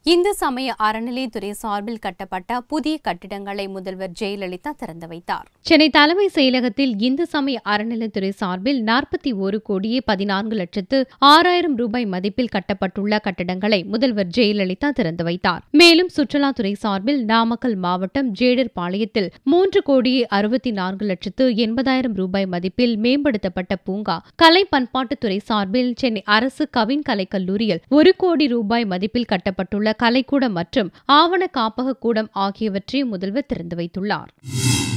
இந்து சமய அறநிலையத்துறை சார்பில் கட்டப்பட்ட புதிய கட்டிடங்களை முதல்வர் ஜெயலலிதா திறந்து வைத்தார் சென்னை தலைமை செயலகத்தில் இந்து சமய அறநிலையத்துறை சார்பில் நாற்பத்தி ஒரு கோடியே பதினான்கு லட்சத்து ஆறாயிரம் ரூபாய் மதிப்பில் கட்டப்பட்டுள்ள கட்டடங்களை முதல்வர் ஜெயலலிதா திறந்து வைத்தார் மேலும் சுற்றுலாத்துறை சார்பில் நாமக்கல் மாவட்டம் ஜேடர் பாளையத்தில் மூன்று கோடியே அறுபத்தி நான்கு லட்சத்து எண்பதாயிரம் ரூபாய் மதிப்பில் மேம்படுத்தப்பட்ட பூங்கா கலை பண்பாட்டுத்துறை சார்பில் சென்னை அரசு கவின் கலைக் கல்லூரியில் ஒரு கோடி ரூபாய் மதிப்பில் கட்டப்பட்டுள்ள கலைக்கூடம் மற்றும் ஆவண காப்பக கூடம் ஆகியவற்றை முதல்வர் திறந்து வைத்துள்ளார்